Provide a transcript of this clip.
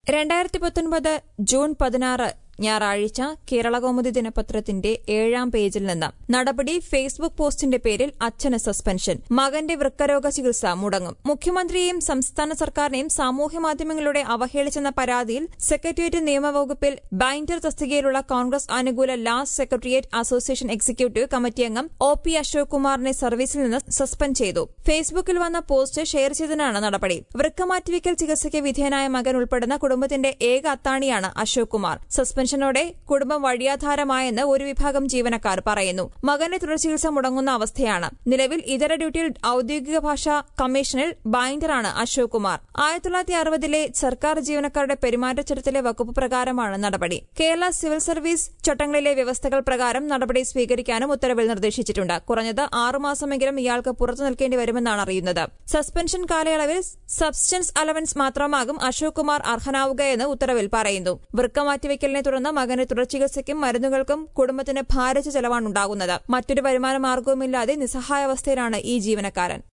രണ്ടായിരത്തി പത്തൊൻപത് ജൂൺ പതിനാറ് ഞായറാഴ്ച കേരളകൗമുദി ദിനപത്രത്തിന്റെ ഏഴാം പേജിൽ നിന്ന് നടപടി ഫേസ്ബുക്ക് പോസ്റ്റിന്റെ പേരിൽ അച്ഛന് സസ്പെൻഷൻ മകന്റെ വൃക്കരോഗ ചികിത്സ മുടങ്ങും മുഖ്യമന്ത്രിയെയും സംസ്ഥാന സർക്കാരിനെയും സാമൂഹ്യമാധ്യമങ്ങളിലൂടെ അവഹേളിച്ചെന്ന പരാതിയിൽ സെക്രട്ടേറിയറ്റ് നിയമവകുപ്പിൽ ബൈൻഡർ തസ്തികയിലുള്ള കോൺഗ്രസ് അനുകൂല last secretariat association executive committee അംഗം ഒ പി അശോക് കുമാറിനെ സർവീസിൽ നിന്ന് സസ്പെൻഡ് ചെയ്തു ഫേസ്ബുക്കിൽ വന്ന പോസ്റ്റ് ഷെയർ ചെയ്തതിനാണ് നടപടി വൃക്ക മാറ്റിവെക്കൽ ചികിത്സയ്ക്ക് വിധേയനായ മകൻ ഉൾപ്പെടുന്ന കുടുംബത്തിന്റെ ഏക അത്താണിയാണ് അശോക് കുമാർ സസ്പെൻഷനോടെ കുടുംബം വഴിയാധാരമായെന്ന് ഒരു വിഭാഗം ജീവനക്കാർ പറയുന്നു മകന്റെ തുടർ ചികിത്സ മുടങ്ങുന്ന അവസ്ഥയാണ് നിലവിൽ ഇതര ഡ്യൂട്ടിയിൽ ഔദ്യോഗിക ഭാഷാ കമ്മീഷനിൽ ബൈൻഡറാണ് അശോക് കുമാർ ആയിരത്തി തൊള്ളായിരത്തി അറുപതിലെ സർക്കാർ ജീവനക്കാരുടെ പെരുമാറ്റച്ചട്ടത്തിലെ വകുപ്പ് പ്രകാരമാണ് നടപടി കേരള സിവിൽ സർവീസ് ചട്ടങ്ങളിലെ വ്യവസ്ഥകൾ പ്രകാരം നടപടി സ്വീകരിക്കാനും ഉത്തരവിൽ നിർദ്ദേശിച്ചിട്ടുണ്ട് കുറഞ്ഞത് ആറുമാസമെങ്കിലും ഇയാൾക്ക് പുറത്തു നിൽക്കേണ്ടി വരുമെന്നാണ് അറിയുന്നത് സസ്പെൻഷൻ കാലയളവിൽ സബ്സ്റ്റൻസ് അലവൻസ് മാത്രമാകും അശോക് കുമാർ അർഹനാവുകയെന്ന് ഉത്തരവിൽ പറയുന്നു വൃക്ക മാറ്റിവെക്കലിനെ തുടർന്ന് മകന് തുടർ ചികിത്സയ്ക്കും മരുന്നുകൾക്കും കുടുംബത്തിന് ഭാരിച്ച ചെലവാണുണ്ടാകുന്നത് മറ്റൊരു വരുമാന മാർഗവുമില്ലാതെ നിസ്സഹായാവസ്ഥയിലാണ് ഈ ജീവനക്കാരൻ